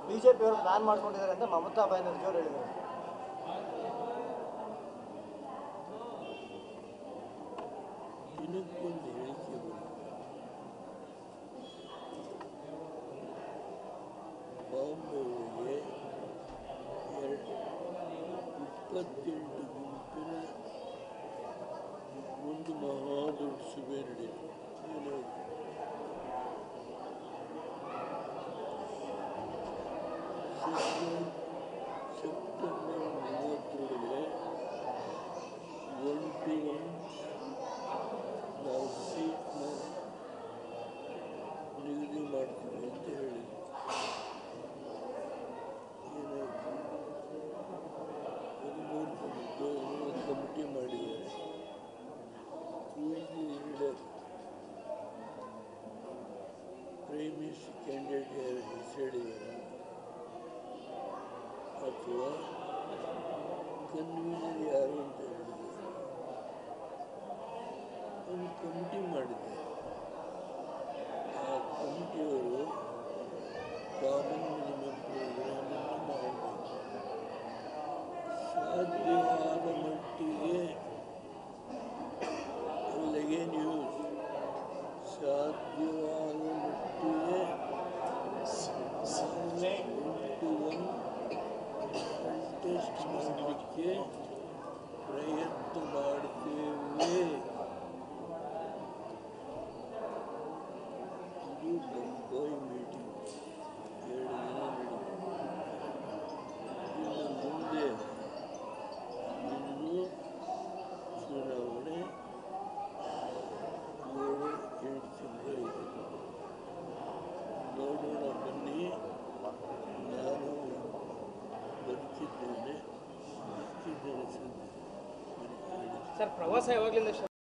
BJP ಅವರು plan ಮಾಡ್ಕೊಂಡಿದ್ದಾರೆ ಅಂತ ಮಮತಾ ಬ್ಯಾನರ್ಜಿ ಅವರು ಹೇಳಿದ್ದಾರೆ ದಿನಕ್ಕೊಂದು ಹೇಳಿಕೆ ಬರುತ್ತೆ ಬಾಂಬೆ ಒಳಗೆ ಎರಡು ಇಪ್ಪತ್ತೆಂಟು ಗುಂಪಿನ ಒಂದು ಮಹಾ ದೊಡ್ಡ ಸಭೆ ನಡೆಯಿತು ಏನು ಸೆಪ್ಟೆಂಬರ್ ಸೆಪ್ಟೆಂಬರ್ ಮೂವತ್ತರೊಳಗೆ ಒನ್ ಟು ಒನ್ ನಾವು ಸೀಟ್ನ ನಿಗದಿ ಮಾಡ್ತೀವಿ ಅಂತ ಹೇಳಿ ಏನಾಯ್ತು ಹದಿಮೂರು ಕಮಿಟಿ ಒಂದು ಕಮಿಟಿ ಮಾಡಿದ್ದಾರೆ ಲೀಡರ್ ಪ್ರೈಮ್ ಮಿನಿಸ್ಟರ್ ಕ್ಯಾಂಡಿಡೇಟ್ ಯಾರು ಹೆಸರು ಹೇಳಿದ್ದಾರೆ ಅಥವಾ ಕನ್ವೀನರ್ ಯಾರು ಅಂತ ಹೇಳಿದ್ದಾರೆ ಒಂದು ಕಮಿಟಿ ಮಾಡಿದೆ ಆ ಕಮಿಟಿಯವರು ಕಾಮನ್ ಮಿನಿಮಮ್ ಪ್ರೋಗ್ರಾಮ್ ಅಂತ ಮಾಡಬೇಕು ಸಾಧ್ಯವಾದ ಮಟ್ಟಿಗೆ ಅಲ್ಲಿಗೆ ನೀವು ಸಾಧ್ಯವಾದ ಮಟ್ಟಿಗೆ ಟು ಒನ್ ಕಂಟೆಸ್ಟ್ ಮಾಡಲಿಕ್ಕೆ ಪ್ರಯತ್ನ ಮಾಡ್ತೇವೆ ಇದು ಬೊಂಬಾಯಿ ಮೀಟಿಂಗ್ ಎರಡು ದಿನ ನಡೀತು ಇನ್ನು ಮುಂದೆ ಇನ್ನೂ ಚುನಾವಣೆ ಏಳು ಎಂಟು ತಿಂಗಳು ಇದೆ ನೋಡೋಣ ಬನ್ನಿ ನಾನು ಬದುಕಿದ್ದೇನೆ ಬದುಕಿದ್ದೇನೆ ಸದ್ಯ ಸರ್ ಪ್ರವಾಸ ಯಾವಾಗಲಿಂದ